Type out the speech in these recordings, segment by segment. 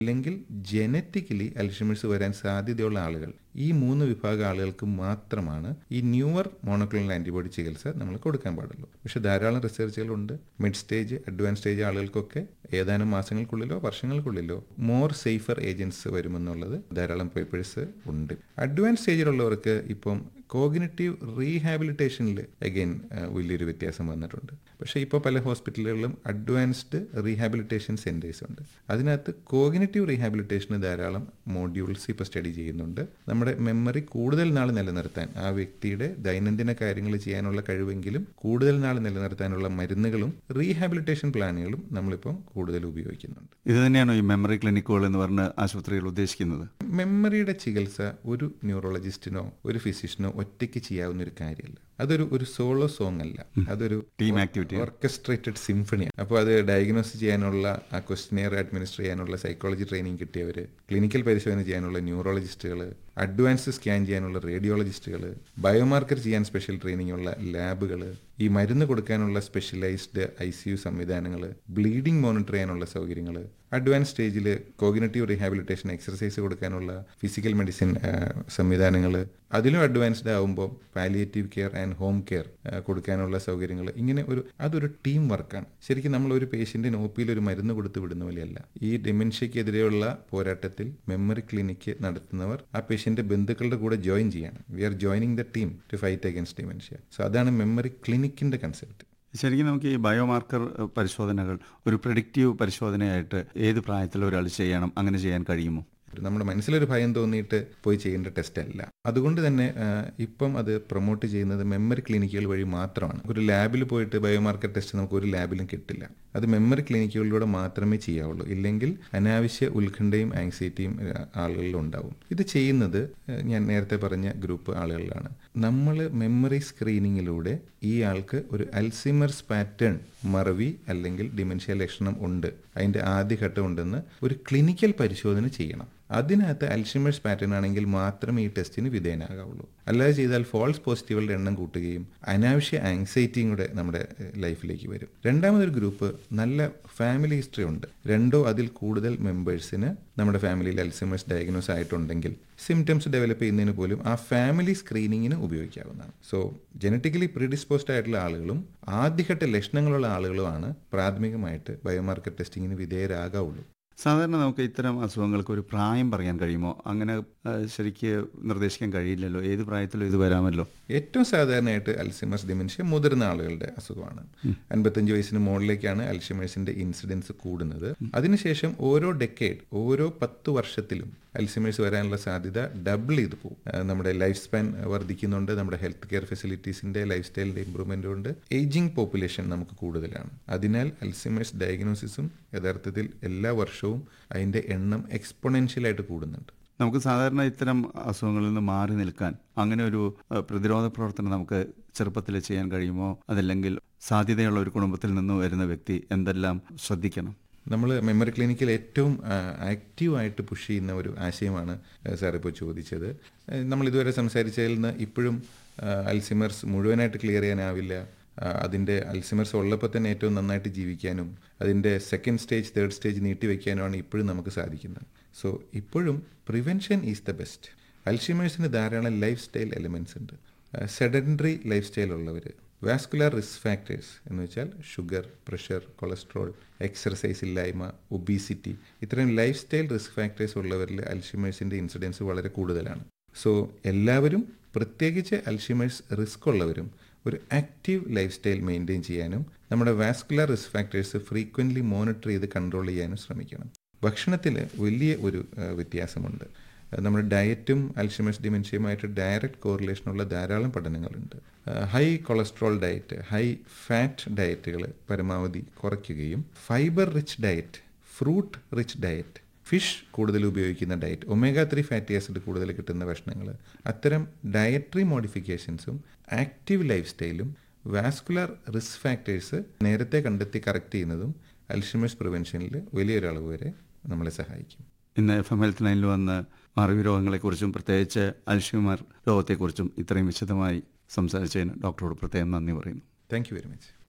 അല്ലെങ്കിൽ genetically Alzheimer's വരാൻ സാധ്യതയുള്ള ആളുകൾ ഈ മൂന്ന് വിഭാഗം ആളുകൾക്ക് മാത്രമാണ് ഈ ന്യൂവർ മോണോക്ലോണൽ ആന്റിബോഡി ചികിത്സ നമ്മൾ കൊടുക്കാൻ പാടുള്ളൂ പക്ഷെ ധാരാളം റിസർച്ചുകളുണ്ട് മിഡ് സ്റ്റേജ് അഡ്വാൻസ് സ്റ്റേജ് ആളുകൾക്കൊക്കെ ഏതാനും മാസങ്ങൾക്കുള്ളിലോ വർഷങ്ങൾക്കുള്ളിലോ മോർ സേഫർ ഏജൻസ് വരുമെന്നുള്ളത് ധാരാളം പേപ്പേഴ്സ് ഉണ്ട് അഡ്വാൻസ് സ്റ്റേജിലുള്ളവർക്ക് ഇപ്പം കോഗ്നിറ്റീവ് റീഹാബിലിറ്റേഷനിൽ അഗൈൻ വലിയൊരു വ്യത്യാസം വന്നിട്ടുണ്ട് പക്ഷേ ഇപ്പോൾ പല ഹോസ്പിറ്റലുകളിലും അഡ്വാൻസ്ഡ് റീഹാബിലിറ്റേഷൻ സെൻറ്റേഴ്സ് ഉണ്ട് അതിനകത്ത് കോഗ്നിറ്റീവ് റീഹാബിലിറ്റേഷന് ധാരാളം മോഡ്യൂൾസ് ഇപ്പോൾ സ്റ്റഡി ചെയ്യുന്നുണ്ട് നമ്മുടെ മെമ്മറി കൂടുതൽ നാൾ നിലനിർത്താൻ ആ വ്യക്തിയുടെ ദൈനംദിന കാര്യങ്ങൾ ചെയ്യാനുള്ള കഴിവെങ്കിലും കൂടുതൽ നാൾ നിലനിർത്താനുള്ള മരുന്നുകളും റീഹാബിലിറ്റേഷൻ പ്ലാനുകളും നമ്മളിപ്പം കൂടുതൽ ഉപയോഗിക്കുന്നുണ്ട് ഇത് തന്നെയാണോ ഈ മെമ്മറി ക്ലിനിക്കുകൾ എന്ന് പറഞ്ഞ് ആശുപത്രികൾ ഉദ്ദേശിക്കുന്നത് മെമ്മറിയുടെ ചികിത്സ ഒരു ന്യൂറോളജിസ്റ്റിനോ ഒരു ഫിസിഷ്യനോ ഒറ്റയ്ക്ക് ചെയ്യാവുന്ന ഒരു കാര്യമല്ല അതൊരു ഒരു സോളോ സോങ് അല്ല അതൊരു ടീം ആക്ടിവിറ്റി ഓർക്കസ്ട്രേറ്റഡ് സിംഫണിയാണ് അപ്പോൾ അത് ഡയഗ്നോസ് ചെയ്യാനുള്ള ആ ക്വസ്റ്റിനെയർ അഡ്മിനിസ്റ്റർ ചെയ്യാനുള്ള സൈക്കോളജി ട്രെയിനിങ് കിട്ടിയവർ ക്ലിനിക്കൽ പരിശോധന ചെയ്യാനുള്ള ന്യൂറോളജിസ്റ്റുകൾ അഡ്വാൻസ് സ്കാൻ ചെയ്യാനുള്ള റേഡിയോളജിസ്റ്റുകൾ ബയോമാർക്കർ ചെയ്യാൻ സ്പെഷ്യൽ ട്രെയിനിങ് ഉള്ള ലാബുകൾ ഈ മരുന്ന് കൊടുക്കാനുള്ള സ്പെഷ്യലൈസ്ഡ് ഐ സി യു സംവിധാനങ്ങൾ ബ്ലീഡിംഗ് മോണിറ്റർ ചെയ്യാനുള്ള സൗകര്യങ്ങൾ അഡ്വാൻസ് സ്റ്റേജിൽ കോഗ്നറ്റീവ് റീഹാബിലിറ്റേഷൻ എക്സർസൈസ് കൊടുക്കാനുള്ള ഫിസിക്കൽ മെഡിസിൻ സംവിധാനങ്ങൾ അതിലും അഡ്വാൻസ്ഡ് ആകുമ്പോൾ palliative care and home care കൊടുക്കാനുള്ള സൗകര്യങ്ങൾ ഇങ്ങനെ ഒരു അതൊരു ടീം വർക്കാണ് ശരിക്കും നമ്മൾ ഒരു പേഷ്യന്റിന് ഒ പിയിൽ ഒരു മരുന്ന് കൊടുത്ത് വിടുന്ന പോലെയല്ല ഈ ഡിമെൻഷ്യക്കെതിരെയുള്ള പോരാട്ടത്തിൽ മെമ്മറി ക്ലിനിക്ക് നടത്തുന്നവർ ആ പേഷ്യന്റ് ബന്ധുക്കളുടെ കൂടെ ജോയിൻ ചെയ്യണം we are joining the team to fight against dementia so അതാണ് മെമ്മറി ക്ലിനിക്കിന്റെ കൺസെപ്റ്റ് ശരിക്കും നമുക്ക് ഈ ബയോമാർക്കർ പരിശോധനകൾ ഒരു പ്രഡിക്റ്റീവ് പരിശോധനയായിട്ട് ഏത് പ്രായത്തിൽ ഒരാൾ ചെയ്യണം അങ്ങനെ ചെയ്യാൻ കഴിയുമോ നമ്മുടെ മനസ്സിലൊരു ഭയം തോന്നിയിട്ട് പോയി ചെയ്യേണ്ട ടെസ്റ്റ് അല്ല അതുകൊണ്ട് തന്നെ ആ, ഇപ്പം അത് പ്രൊമോട്ട് ചെയ്യുന്നത് മെമ്മറി ക്ലിനിക്കുകൾ വഴി മാത്രമാണ് ഒരു ലാബിൽ പോയിട്ട് ബയോമാർക്കർ ടെസ്റ്റ് നമുക്ക് ഒരു ലാബിലും കിട്ടില്ല അത് മെമ്മറി ക്ലിനിക്കുകളിലൂടെ മാത്രമേ ചെയ്യാവുള്ളൂ ഇല്ലെങ്കിൽ അനാവശ്യ ഉത്കണ്ഠയും ആങ്സൈറ്റിയും ആ, ആളുകളിൽ ഉണ്ടാവും ഇത് ചെയ്യുന്നത് ആ, ഞാൻ നേരത്തെ പറഞ്ഞ ഗ്രൂപ്പ് ആളുകളിലാണ് നമ്മൾ മെമ്മറി സ്ക്രീനിങ്ങിലൂടെ ഈ ആൾക്ക് ഒരു അൽസിമർസ് പാറ്റേൺ മറവി അല്ലെങ്കിൽ ഡിമെൻഷ്യ ലക്ഷണം ഉണ്ട് അതിന്റെ ആദ്യഘട്ടം ഉണ്ടെന്ന് ഒരു ക്ലിനിക്കൽ പരിശോധന ചെയ്യണം അതിനകത്ത് അൽഷിമേഴ്സ് പാറ്റേൺ ആണെങ്കിൽ മാത്രമേ ഈ ടെസ്റ്റിന് വിധേയനാകാവുള്ളൂ അല്ലാതെ ചെയ്താൽ ഫോൾസ് പോസിറ്റീവുകളുടെ എണ്ണം കൂട്ടുകയും അനാവശ്യ ആങ്സൈറ്റിയും കൂടെ നമ്മുടെ ഏഹ്, ലൈഫിലേക്ക് വരും രണ്ടാമതൊരു ഗ്രൂപ്പ് നല്ല ഫാമിലി ഹിസ്റ്ററി ഉണ്ട് രണ്ടോ അതിൽ കൂടുതൽ മെമ്പേഴ്സിന് നമ്മുടെ ഫാമിലിയിൽ അൽസിമേഴ്സ് ഡയഗ്നോസ് ആയിട്ടുണ്ടെങ്കിൽ സിംറ്റംസ് ഡെവലപ്പ് ചെയ്യുന്നതിന് പോലും ആ ഫാമിലി സ്ക്രീനിങ്ങിന് ഉപയോഗിക്കാവുന്നതാണ് സോ ജനറ്റിക്കലി പ്രീഡിസ്പോസ്ഡ് ആയിട്ടുള്ള ആളുകളും ആദ്യഘട്ട ലക്ഷണങ്ങളുള്ള ആളുകളുമാണ് പ്രാഥമികമായിട്ട് ബയോമാർക്കർ ടെസ്റ്റിങ്ങിന് വിധേയരാകാവുള്ളൂ സാധാരണ നമുക്ക് ഇത്തരം അസുഖങ്ങൾക്ക് ഒരു പ്രായം പറയാൻ കഴിയുമോ അങ്ങനെ ആ, ശരിക്ക് നിർദ്ദേശിക്കാൻ കഴിയില്ലല്ലോ ഏത് പ്രായത്തിലും ഇത് വരാമല്ലോ ഏറ്റവും സാധാരണയായിട്ട് അൽഷിമേഴ്സ് ഡിമെൻഷ്യ മുതിർന്ന ആളുകളുടെ അസുഖമാണ് അൻപത്തഞ്ച് വയസ്സിന് മുകളിലേക്കാണ് അൽഷിമേഴ്സിന്റെ ഇൻസിഡൻസ് കൂടുന്നത് അതിനുശേഷം ഓരോ ഡെക്കേഡ് ഓരോ പത്ത് വർഷത്തിലും അൽഷിമേഴ്സ് വരാനുള്ള സാധ്യത ഡബിൾ ചെയ്ത് പോകും ആ, നമ്മുടെ ലൈഫ് സ്പാൻ വർദ്ധിക്കുന്നുണ്ട് നമ്മുടെ ഹെൽത്ത് കെയർ ഫെസിലിറ്റീസിന്റെ ലൈഫ് സ്റ്റൈലിന്റെ ഇമ്പ്രൂവ്മെന്റ് കൊണ്ട് ഏജിംഗ് പോപ്പുലേഷൻ നമുക്ക് കൂടുതലാണ് അതിനാൽ അൽഷിമേഴ്സ് ഡയഗ്നോസിസും യഥാർത്ഥത്തിൽ എല്ലാ വർഷവും അതിന്റെ എണ്ണം എക്സ്പൊണൻഷ്യലായിട്ട് കൂടുന്നുണ്ട് നമുക്ക് സാധാരണ ഇത്തരം അസുഖങ്ങളിൽ നിന്ന് മാറി നിൽക്കാൻ അങ്ങനെ ഒരു ആ, പ്രതിരോധ പ്രവർത്തനം നമുക്ക് ചെറുപ്പത്തിൽ ചെയ്യാൻ കഴിയുമോ അതല്ലെങ്കിൽ സാധ്യതയുള്ള ഒരു കുടുംബത്തിൽ നിന്ന് വരുന്ന വ്യക്തി എന്തെല്ലാം ശ്രദ്ധിക്കണം നമ്മൾ മെമ്മറി ക്ലിനിക്കിൽ ഏറ്റവും ആക്റ്റീവായിട്ട് പുഷ് ചെയ്യുന്ന ഒരു ആശയമാണ് സാർ ഇപ്പോൾ ചോദിച്ചത് ആ, നമ്മൾ ഇതുവരെ സംസാരിച്ചതിൽ നിന്ന് ഇപ്പോഴും അൽസിമർസ് മുഴുവനായിട്ട് ക്ലിയർ ചെയ്യാനാവില്ല ആ, അതിൻ്റെ അൽസിമർസ് ഉള്ളപ്പോൾ തന്നെ ഏറ്റവും നന്നായിട്ട് ജീവിക്കാനും അതിൻ്റെ സെക്കൻഡ് സ്റ്റേജ് തേർഡ് സ്റ്റേജ് നീട്ടി വയ്ക്കാനുമാണ് ഇപ്പോഴും നമുക്ക് സാധിക്കുന്നത് സോ ഇപ്പോഴും പ്രിവെൻഷൻ ഈസ് ദ ബെസ്റ്റ് അൽഷിമേഴ്സിന് ധാരാളം ലൈഫ് സ്റ്റൈൽ എലിമെൻറ്റ്സ് ഉണ്ട് സെഡൻഡറി ലൈഫ് സ്റ്റൈൽ ഉള്ളവർ വാസ്കുലാർ റിസ്ക് ഫാക്ടേഴ്സ് എന്ന് വെച്ചാൽ ഷുഗർ പ്രഷർ കൊളസ്ട്രോൾ എക്സർസൈസ് ഇല്ലായ്മ ഒബീസിറ്റി ഇത്രയും ലൈഫ് സ്റ്റൈൽ റിസ്ക് ഫാക്ടേഴ്സ് ഉള്ളവരിൽ അൽഷിമേഴ്സിൻ്റെ ഇൻസിഡൻസ് വളരെ കൂടുതലാണ് സോ എല്ലാവരും പ്രത്യേകിച്ച് അൽഷിമേഴ്സ് റിസ്ക് ഉള്ളവരും ഒരു ആക്റ്റീവ് ലൈഫ് സ്റ്റൈൽ മെയിൻറ്റെയിൻ ചെയ്യാനും നമ്മുടെ vascular risk factors frequently monitor ചെയ്ത് കൺട്രോൾ ചെയ്യാനും ശ്രമിക്കണം ഭക്ഷണത്തിൽ വലിയ ഒരു ആ, വ്യത്യാസമുണ്ട് നമ്മുടെ ഡയറ്റും അൽഷിമേഴ്സ് ഡിമെൻഷ്യയുമായിട്ട് ഡയറക്റ്റ് കോറിലേഷനുള്ള ധാരാളം പഠനങ്ങളുണ്ട് high cholesterol diet high fat ഡയറ്റുകൾ പരമാവധി കുറയ്ക്കുകയും fibre rich diet fruit rich diet fish കൂടുതൽ ഉപയോഗിക്കുന്ന diet omega three fatty acid കൂടുതൽ കിട്ടുന്ന ഭക്ഷണങ്ങൾ അത്തരം ഡയറ്ററി മോഡിഫിക്കേഷൻസും ആക്റ്റീവ് ലൈഫ് സ്റ്റൈലും വാസ്കുലർ റിസ്ക് ഫാക്ടേഴ്സ് നേരത്തെ കണ്ടെത്തി കറക്റ്റ് ചെയ്യുന്നതും അൽഷിമേഴ്സ് പ്രിവെൻഷനിൽ വലിയൊരളവ് വരെ നമ്മളെ സഹായിക്കും ഇന്ന് എഫ് എം ഹെൽത്ത് ലൈനിൽ വന്ന് മറവി രോഗങ്ങളെക്കുറിച്ചും പ്രത്യേകിച്ച് അൽഷിമർ രോഗത്തെക്കുറിച്ചും ഇത്രയും വിശദമായി സംസാരിച്ചതിന് ഡോക്ടറോട് പ്രത്യേകം നന്ദി പറയുന്നു thank you very much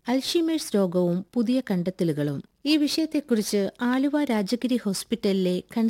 Alzheimer's രോഗവും പുതിയ കണ്ടെത്തലുകളും ഈ വിഷയത്തെക്കുറിച്ച് ആലുവ രാജഗിരി ഹോസ്പിറ്റലിലെ